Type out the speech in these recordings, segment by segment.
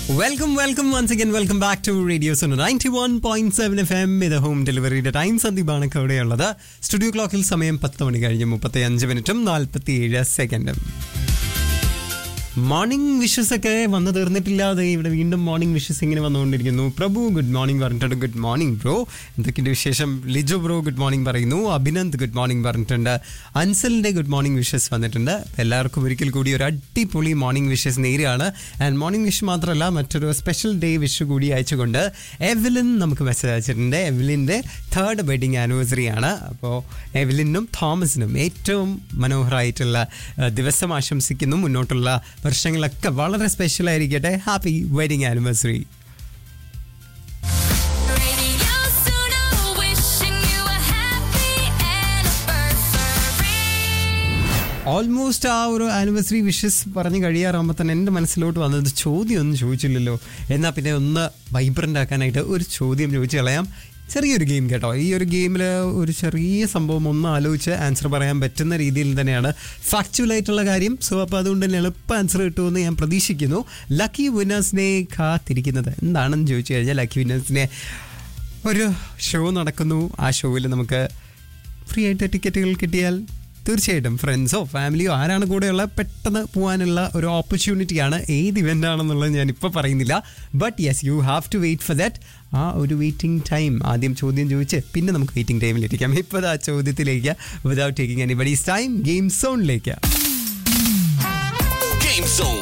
Welcome welcome once again welcome back to Radio Zone ninety one point seven F M ഇത് home ഡെലിവറിയുടെ time സന്ദീപാണ് ഇവിടെയുള്ളത് studio ക്ലോക്കിൽ സമയം പത്ത് മണി കഴിഞ്ഞ് മുപ്പത്തി അഞ്ച് മിനിറ്റും നാൽപ്പത്തി ഏഴ് സെക്കൻഡും മോർണിംഗ് വിഷസ് ഒക്കെ വന്നു തീർന്നിട്ടില്ലാതെ ഇവിടെ വീണ്ടും മോർണിംഗ് വിഷസ് ഇങ്ങനെ വന്നുകൊണ്ടിരിക്കുന്നു പ്രഭു ഗുഡ് മോർണിംഗ് പറഞ്ഞിട്ടുണ്ട് ഗുഡ് മോർണിംഗ് ബ്രോ എന്തൊക്കെയുണ്ട് വിശേഷം ലിജോ ബ്രോ ഗുഡ് മോർണിംഗ് പറയുന്നു അഭിനന്ദ് ഗുഡ് മോർണിംഗ് പറഞ്ഞിട്ടുണ്ട് അൻസലിന്റെ ഗുഡ് മോർണിംഗ് വിഷസ് വന്നിട്ടുണ്ട് എല്ലാവർക്കും ഒരിക്കൽ കൂടി ഒരു അടിപൊളി മോർണിംഗ് വിഷസ് നേരെയാണ് ആൻഡ് മോർണിംഗ് വിഷ് മാത്രമല്ല മറ്റൊരു സ്പെഷ്യൽ ഡേ വിഷ് കൂടി അയച്ചുകൊണ്ട് എവലിൻ നമുക്ക് മെസ്സേജ് അയച്ചിട്ടുണ്ട് എവലിൻ്റെ തേർഡ് വെഡിങ് ആനിവേഴ്സറി ആണ് അപ്പോൾ എവലിനും തോമസിനും ഏറ്റവും മനോഹരമായിട്ടുള്ള ഏഹ്, ദിവസം ആശംസിക്കുന്നു മുന്നോട്ടുള്ള വർഷങ്ങളൊക്കെ വളരെ സ്പെഷ്യൽ ആയിരിക്കട്ടെ happy wedding anniversary Radio Suno, wishing you a happy anniversary. Almost ആ ഒരു ആനിവേഴ്സറി വിഷസ് പറഞ്ഞ് കഴിയാറാകുമ്പോൾ തന്നെ എൻ്റെ മനസ്സിലോട്ട് വന്നത് ചോദ്യം ഒന്നും ചോദിച്ചില്ലല്ലോ എന്നാൽ പിന്നെ ഒന്ന് വൈബ്രൻ്റ് ആക്കാനായിട്ട് ഒരു ചോദ്യം ചോദിച്ചു കളയാം ചെറിയൊരു ഗെയിം കേട്ടോ ഈ ഒരു ഗെയിമിൽ ഒരു ചെറിയ സംഭവം ഒന്ന് ആലോചിച്ച് ആൻസർ പറയാൻ പറ്റുന്ന രീതിയിൽ തന്നെയാണ് ഫാക്ച്വൽ ആയിട്ടുള്ള കാര്യം സോ അപ്പോൾ അതുകൊണ്ട് തന്നെ എളുപ്പം ആൻസർ കിട്ടുമെന്ന് ഞാൻ പ്രതീക്ഷിക്കുന്നു ലക്കി വിന്നേഴ്സിനെ കാത്തിരിക്കുന്നത് എന്താണെന്ന് ചോദിച്ചു കഴിഞ്ഞാൽ ലക്കി വിന്നേഴ്സിനെ ഒരു ഷോ നടക്കുന്നു ആ ഷോയിൽ നമുക്ക് ഫ്രീ ആയിട്ട് ടിക്കറ്റുകൾ കിട്ടിയാൽ തീർച്ചയായിട്ടും ഫ്രണ്ട്സോ ഫാമിലിയോ ആരാണ് കൂടെയുള്ള പെട്ടെന്ന് പോകാനുള്ള ഒരു ഓപ്പർച്യൂണിറ്റിയാണ് ഏത് ഇവൻ്റ് ആണെന്നുള്ളത് ഞാൻ ഇപ്പോൾ പറയുന്നില്ല but yes you have to wait for that ആ ഒരു വെയിറ്റിംഗ് ടൈം ആദ്യം ചോദ്യം ചോദിച്ച് പിന്നെ നമുക്ക് വെയിറ്റിംഗ് ടൈമിലിരിക്കാം ഇപ്പോൾ ആ ചോദ്യത്തിലേക്ക് without taking anybody's time game സോണിലേക്ക് Game Zone.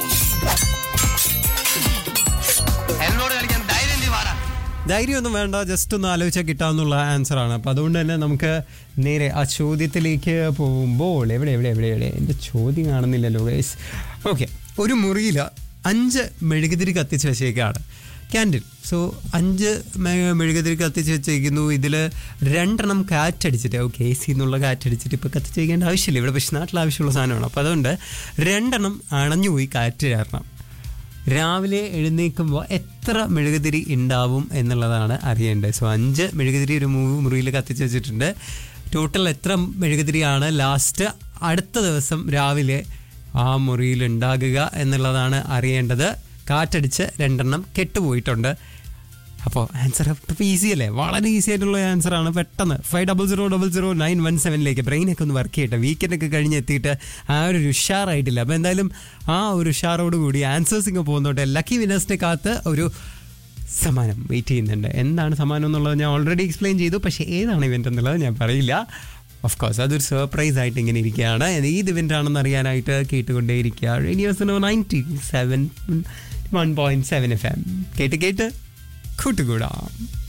എന്നോട് കളിക്കാൻ ധൈര്യം നീ വാടാ ധൈര്യമൊന്നും വേണ്ട ജസ്റ്റ് ഒന്ന് ആലോചിച്ചാൽ കിട്ടാവുന്നുള്ള ആൻസർ ആണ് അപ്പോൾ അതുകൊണ്ട് തന്നെ നമുക്ക് നേരെ ആ ചോദ്യത്തിലേക്ക് പോകുമ്പോൾ എവിടെ എവിടെ എവിടെ എവിടെ എൻ്റെ ചോദ്യം കാണുന്നില്ലല്ലോ ഗൈസ് ഓക്കെ ഒരു മുറിയിൽ അഞ്ച് മെഴുകുതിരി കത്തിച്ച് വെച്ചേക്കാണ് ക്യാൻഡിൽ സോ അഞ്ച് മെ- മെഴുകുതിരി കത്തിച്ച് വെച്ചേക്കുന്നു ഇതിൽ രണ്ടെണ്ണം കാറ്റടിച്ചിട്ട് ഓക്കെ എ സി എന്നുള്ള കാറ്റടിച്ചിട്ട് ഇപ്പോൾ കത്തിച്ച് വയ്ക്കേണ്ട ആവശ്യമില്ല ഇവിടെ പക്ഷേ നാട്ടിൽ ആവശ്യമുള്ള സാധനമാണ് അപ്പോൾ അതുകൊണ്ട് രണ്ടെണ്ണം അണഞ്ഞുപോയി കാറ്റ് കാരണം രാവിലെ എഴുന്നേൽക്കുമ്പോൾ എത്ര മെഴുകുതിരി ഉണ്ടാവും എന്നുള്ളതാണ് അറിയേണ്ടത് സോ അഞ്ച് മെഴുകുതിരി ഒരു മു- മുറിയിൽ കത്തിച്ച് വെച്ചിട്ടുണ്ട് ടോട്ടൽ എത്ര മെഴുകുതിരിയാണ് ലാസ്റ്റ് അടുത്ത ദിവസം രാവിലെ ആ മുറിയിൽ ഉണ്ടാകുക എന്നുള്ളതാണ് അറിയേണ്ടത് കാറ്റടിച്ച് രണ്ടെണ്ണം കെട്ടുപോയിട്ടുണ്ട് അപ്പോൾ ആൻസർ ഈസി അല്ലേ വളരെ ഈസി ആയിട്ടുള്ള ആൻസർ ആണ് പെട്ടെന്ന് five double zero double zero nine one സെവനിലേക്ക് ബ്രെയിനൊക്കെ ഒന്ന് വർക്ക് ചെയ്യട്ടെ വീക്കെൻഡൊക്കെ കഴിഞ്ഞ് എത്തിയിട്ട് ആ ഒരു ഉഷാറായിട്ടില്ല അപ്പോൾ എന്തായാലും ആ ഒരു ഉഷാറോട് കൂടി ആൻസേഴ്സ് ഇങ്ങ് പോകുന്നോട്ടെ ലക്കി വിനേഴ്സിനെ കാത്ത് ഒരു സമ്മാനം വെയിറ്റ് ചെയ്യുന്നുണ്ട് എന്താണ് സമ്മാനം എന്നുള്ളത് ഞാൻ ഓൾറെഡി എക്സ്പ്ലെയിൻ ചെയ്തു പക്ഷേ ഏതാണ് ഇവൻ്റ് എന്നുള്ളത് ഞാൻ പറയില്ല ഓഫ് കോഴ്സ് അതൊരു സർപ്രൈസ് ആയിട്ട് ഇങ്ങനെ ഇരിക്കുകയാണ് ഏത് ഇവൻ്റ് ആണെന്ന് അറിയാനായിട്ട് കേട്ടുകൊണ്ടേയിരിക്കുക റേഡിയോസിനോ ninety seven one point seven F M കേട്ട് കേട്ട് കൂട്ടുകൂടാം